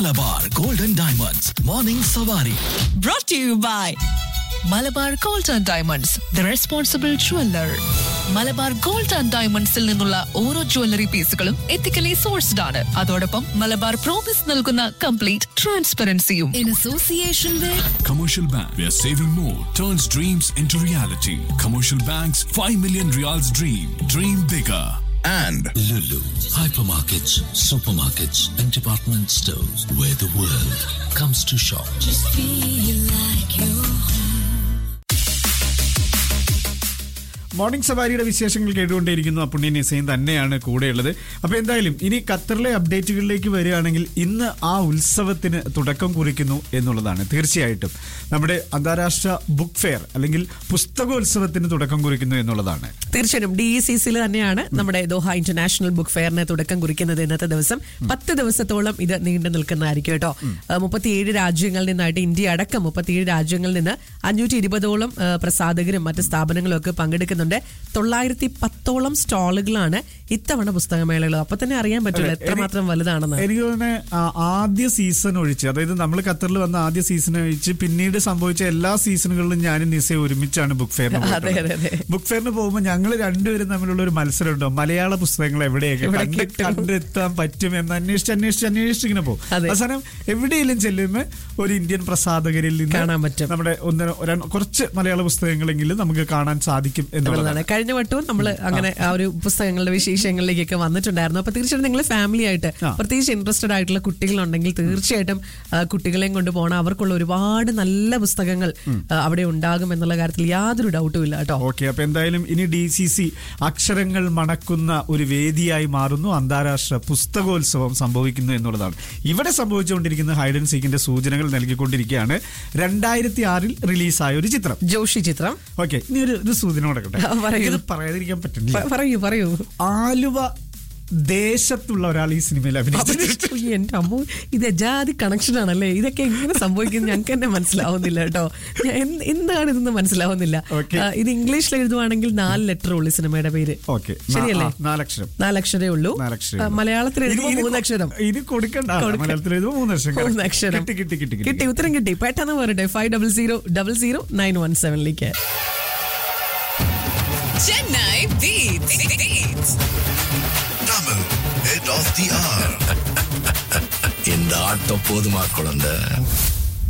Malabar golden diamonds morning Savari brought to you by Malabar gold and diamonds the responsible jeweller Malabar gold and ഡയമണ്ട്സിൽ നിന്നുള്ള ഓരോ jewellery പീസുകളും ethically sourced ആണ് അതോടൊപ്പം മലബാർ പ്രോമിസ് നൽകുന്ന കംപ്ലീറ്റ് ട്രാൻസ്പെറൻസിയും in association with Commercial Bank, where saving more turns dreams into reality. Commercial Bank's 5 million reals dream. Dream bigger. and Lulu, hypermarkets, supermarkets, and department stores where the world comes to shop. Morning സവാരിയുടെ വിശേഷങ്ങൾ കേട്ടുകൊണ്ടേയിരിക്കുന്നു അപ്പുണ്ണി നിസൈൻ തന്നെയാണ് കൂടെയുള്ളത് അപ്പൊ എന്തായാലും ഇനി ഖത്തറിലെ അപ്ഡേറ്റുകളിലേക്ക് വരികയാണെങ്കിൽ ഇന്ന് ആ ഉത്സവത്തിന് തുടക്കം കുറിക്കുന്നു എന്നുള്ളതാണ് തീർച്ചയായിട്ടും നമ്മുടെ അന്താരാഷ്ട്ര ബുക്ക് ഫെയർ അല്ലെങ്കിൽ പുസ്തകോത്സവത്തിന് തുടക്കം കുറിക്കുന്നു എന്നുള്ളതാണ് തീർച്ചയായും ഡി ഇ സി സിയിൽ തന്നെയാണ് നമ്മുടെ ദോഹ ഇന്റർനാഷണൽ ബുക്ക് ഫെയറിന് തുടക്കം കുറിക്കുന്നത് ഇന്നത്തെ ദിവസം പത്ത് ദിവസത്തോളം ഇത് നീണ്ടു നിൽക്കുന്നതായിരിക്കും കേട്ടോ മുപ്പത്തിയേഴ് രാജ്യങ്ങളിൽ നിന്നായിട്ട് ഇന്ത്യ അടക്കം മുപ്പത്തിയേഴ് രാജ്യങ്ങളിൽ നിന്ന് അഞ്ഞൂറ്റി ഇരുപതോളം ആ, പ്രസാധകരും മറ്റ് സ്ഥാപനങ്ങളും ഒക്കെ പങ്കെടുക്കുന്നുണ്ട് തൊള്ളായിരത്തി പത്തോളം സ്റ്റാളുകളാണ് ഇത്തവണ പുസ്തകമേളകൾ അപ്പൊ തന്നെ അറിയാൻ പറ്റില്ല എത്രമാത്രം വലുതാണെന്ന് എനിക്ക് തോന്നുന്നത് ആദ്യ സീസൺ ഒഴിച്ച് അതായത് നമ്മൾ ഖത്തറിൽ വന്ന ആദ്യ സീസൺ ഒഴിച്ച് പിന്നീട് സംഭവിച്ച എല്ലാ സീസണുകളിലും ഞാനും നിസയും ഒരുമിച്ചാണ് ബുക്ക് ഫെയറിന് അതെ, അതെ, അതെ. ബുക്ക് ഫെയറിന് പോകുമ്പോൾ ഞങ്ങൾ രണ്ടുപേരും തമ്മിലുള്ള ഒരു മത്സരം ഉണ്ടോ മലയാള പുസ്തകങ്ങൾ എവിടെയൊക്കെ എവിടെ കണ്ട് കിട്ടും? കണ്ടെത്താൻ പറ്റും എന്ന് അന്വേഷിച്ച് അന്വേഷിച്ച് അന്വേഷിച്ച് ഇങ്ങനെ പോകും അതെ. അവസാനം എവിടെയെങ്കിലും ചെല്ലുമ്പോൾ ഒരു ഇന്ത്യൻ പ്രസാധകരിൽ കാണാൻ നിന്ന് പറ്റും. നമ്മുടെ ഒന്നിനോ ഒരെണ്ണം- കുറച്ച് മലയാള പുസ്തകങ്ങളെങ്കിലും നമുക്ക് കാണാൻ സാധിക്കും എന്നുള്ളതാണ് എന്നുള്ളതാണ് കഴിഞ്ഞ വട്ടവും നമ്മൾ അങ്ങനെ ആ ഒരു പുസ്തകങ്ങളുടെ വിശേഷങ്ങളിലേക്കൊക്കെ വന്നിട്ടുണ്ടായിരുന്നു അപ്പൊ തീർച്ചയായിട്ടും നിങ്ങൾ ഫാമിലി ആയിട്ട് ആ. പ്രത്യേകിച്ച് ഇൻട്രസ്റ്റഡ് ആയിട്ടുള്ള കുട്ടികളുണ്ടെങ്കിൽ തീർച്ചയായിട്ടും ആ, കുട്ടികളെയും കൊണ്ട് പോകണം അവർക്കുള്ള ഒരുപാട് നല്ല പുസ്തകങ്ങൾ ആ, അവിടെ ഉണ്ടാകും എന്നുള്ള കാര്യത്തിൽ യാതൊരു ഡൗട്ടും ഇല്ല കേട്ടോ ഓക്കെ അപ്പൊ എന്തായാലും ഇനി ഡി സി സി അക്ഷരങ്ങൾ മണക്കുന്ന ഒരു വേദിയായി മാറുന്നു അന്താരാഷ്ട്ര പുസ്തകോത്സവം സംഭവിക്കുന്നു എന്നുള്ളതാണ് ഇവിടെ സംഭവിച്ചുകൊണ്ടിരിക്കുന്ന ഹൈഡ് ആൻഡ് സീക്കിന്റെ സൂചനകൾ നൽകിക്കൊണ്ടിരിക്കുകയാണ് രണ്ടായിരത്തി ആറിൽ റിലീസായ ഒരു ചിത്രം ജോഷി ചിത്രം ഓക്കെ ഇനി ഒരു ഒരു സൂചന കൊടുക്കട്ടെ ആ, പറയൂ. ഇത് പറയാതിരിക്കാൻ പറ്റുന്നില്ല പ- പറയൂ പറയൂ ആലുവ ദേശത്തുള്ള ഒരാൾ ഈ സിനിമയിൽ അഭിനയിച്ചിട്ടുണ്ട് ഉയ്യ്, എന്റെ അമ്മ ഇത് ജാതി കണക്ഷൻ ആണല്ലേ ഇതൊക്കെ എങ്ങനെ സംഭവിക്കുന്നത് ഞങ്ങൾക്ക് തന്നെ മനസ്സിലാവുന്നില്ല കേട്ടോ ഞാൻ എന്ത്- എന്താണ് ഇതെന്ന് മനസ്സിലാവുന്നില്ല Okay. ആ, ഇത് ഇംഗ്ലീഷിൽ എഴുതുവാണെങ്കിൽ നാല് ലെറ്റർ ഉള്ളു സിനിമയുടെ പേര് ഓക്കെ ശരിയല്ലേ നാലക്ഷരം നാലക്ഷരേ ഉള്ളൂ നാലക്ഷരം ആ, മലയാളത്തിൽ എഴുതുമ്പോൾ ഇനി- മൂന്നക്ഷരം ഇനി കൊടുക്കണ്ട കൊടുക്ക- മലയാളത്തിൽ എഴുതുമ്പോൾ മൂന്നക്ഷരം correct. മൂന്നക്ഷരം കിട്ടി കിട്ടി കിട്ടി കിട്ടി ഉത്തരം കിട്ടി പെട്ടെന്ന് പറയട്ടെ five double zero double zero nine one സെവനിലേക്ക് Chennai double head of the hour இந்த ஆட்டம் போதுமா குழந்தை